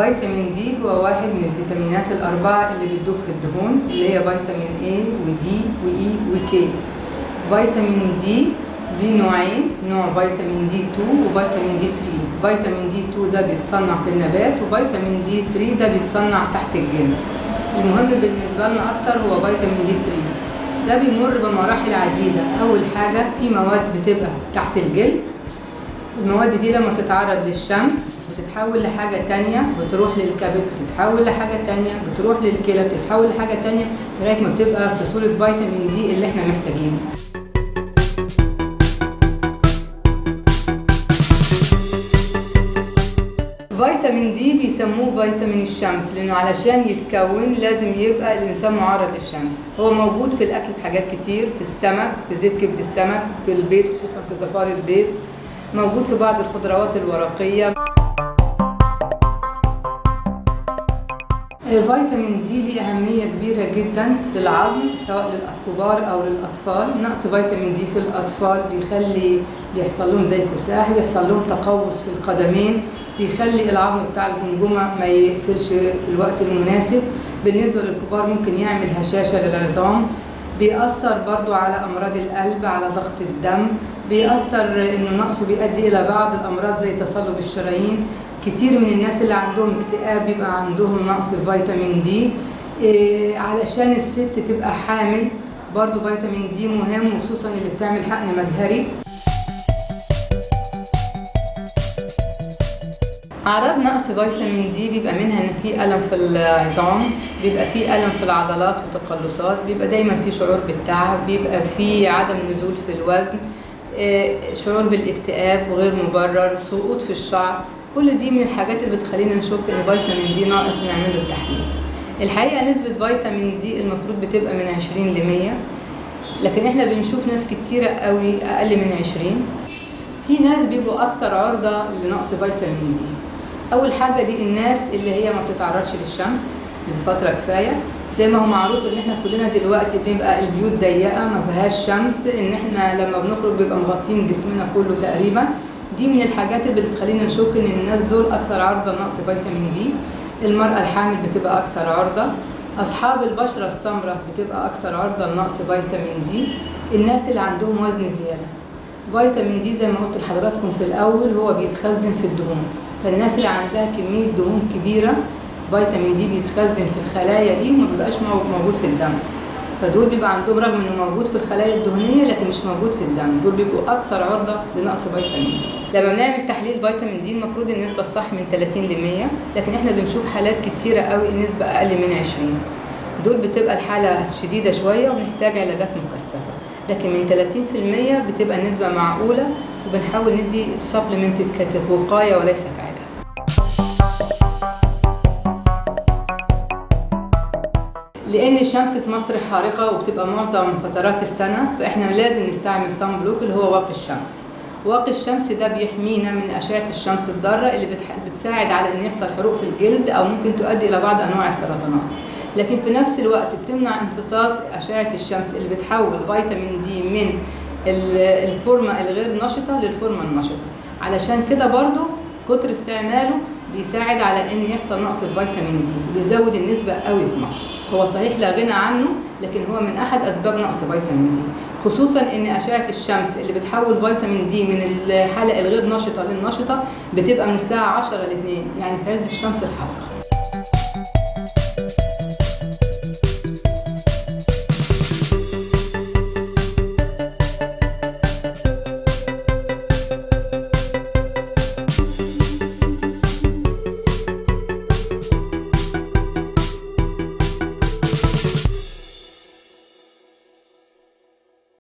فيتامين دي هو واحد من الفيتامينات الأربعة اللي بتدوب في الدهون اللي هي فيتامين A ودي وإي وكي فيتامين دي ليه نوعين نوع فيتامين دي 2 وفيتامين دي 3 فيتامين دي 2 ده بيتصنع في النبات وفيتامين دي 3 ده بيتصنع تحت الجلد المهم بالنسبة لنا أكتر هو فيتامين دي 3 ده بيمر بمراحل عديدة أول حاجة في مواد بتبقى تحت الجلد المواد دي لما تتعرض للشمس بتتحول لحاجة تانية بتروح للكبد بتتحول لحاجة تانية بتروح للكلى بتتحول لحاجة تانية لغاية ما بتبقى في صورة فيتامين دي اللي احنا محتاجينه فيتامين دي بيسموه فيتامين الشمس لانه علشان يتكون لازم يبقى الانسان معرض للشمس هو موجود في الاكل في حاجات كتير في السمك في زيت كبد السمك في البيض خصوصا في زفار البيض موجود في بعض الخضروات الورقيه الفيتامين دي ليه أهمية كبيرة جدا للعظم سواء للكبار أو للأطفال نقص فيتامين دي في الأطفال بيخلي بيحصل لهم زي كساح بيحصل لهم تقوس في القدمين بيخلي العظم بتاع الجمجمة ما يقفلش في الوقت المناسب بالنسبة للكبار ممكن يعمل هشاشة للعظام بيأثر برضو على أمراض القلب على ضغط الدم بيأثر إنه نقصه بيؤدي إلى بعض الأمراض زي تصلب الشرايين كتير من الناس اللي عندهم اكتئاب بيبقى عندهم نقص فيتامين دي إيه علشان الست تبقى حامل برضو فيتامين دي مهم وخصوصا اللي بتعمل حقن مجهري أعراض نقص فيتامين دي بيبقى منها إن في ألم في العظام بيبقى في ألم في العضلات وتقلصات بيبقى دايما في شعور بالتعب بيبقى في عدم نزول في الوزن إيه شعور بالاكتئاب غير مبرر سقوط في الشعر كل دي من الحاجات اللي بتخلينا نشك ان فيتامين دي ناقص ونعمل له التحليل الحقيقه نسبه فيتامين دي المفروض بتبقى من 20 ل 100 لكن احنا بنشوف ناس كتيره قوي اقل من 20 في ناس بيبقوا اكثر عرضه لنقص فيتامين دي اول حاجه دي الناس اللي هي ما بتتعرضش للشمس بفتره كفايه زي ما هو معروف ان احنا كلنا دلوقتي بنبقى البيوت ضيقه ما فيهاش شمس ان احنا لما بنخرج بيبقى مغطين جسمنا كله تقريبا دي من الحاجات اللي بتخلينا نشك ان الناس دول اكثر عرضه لنقص فيتامين دي المراه الحامل بتبقى اكثر عرضه اصحاب البشره السمراء بتبقى اكثر عرضه لنقص فيتامين دي الناس اللي عندهم وزن زياده فيتامين دي زي ما قلت لحضراتكم في الاول هو بيتخزن في الدهون فالناس اللي عندها كميه دهون كبيره فيتامين دي بيتخزن في الخلايا دي وما بيبقاش موجود في الدم فدول بيبقى عندهم رغم انه موجود في الخلايا الدهنيه لكن مش موجود في الدم دول بيبقوا اكثر عرضه لنقص فيتامين دي لما بنعمل تحليل فيتامين دي المفروض النسبه الصح من 30 ل 100 لكن احنا بنشوف حالات كتيره قوي النسبه اقل من 20 دول بتبقى الحاله شديده شويه وبنحتاج علاجات مكثفه لكن من 30% بتبقى النسبه معقوله وبنحاول ندي سبلمنت كوقايه وليس كعلاج لان الشمس في مصر حارقه وبتبقى معظم فترات السنه فاحنا لازم نستعمل صن بلوك اللي هو واقي الشمس واقي الشمس ده بيحمينا من اشعه الشمس الضاره اللي بتساعد على ان يحصل حروق في الجلد او ممكن تؤدي الى بعض انواع السرطانات لكن في نفس الوقت بتمنع امتصاص اشعه الشمس اللي بتحول فيتامين دي من الفورمه الغير نشطه للفورمه النشطه علشان كده برضو كتر استعماله بيساعد على ان يحصل نقص الفيتامين دي بيزود النسبه قوي في مصر هو صحيح لا غنى عنه لكن هو من احد اسباب نقص فيتامين دي خصوصا ان اشعه الشمس اللي بتحول فيتامين دي من الحاله الغير نشطه للنشطه بتبقى من الساعه 10 ل 2 يعني في عز الشمس الحاره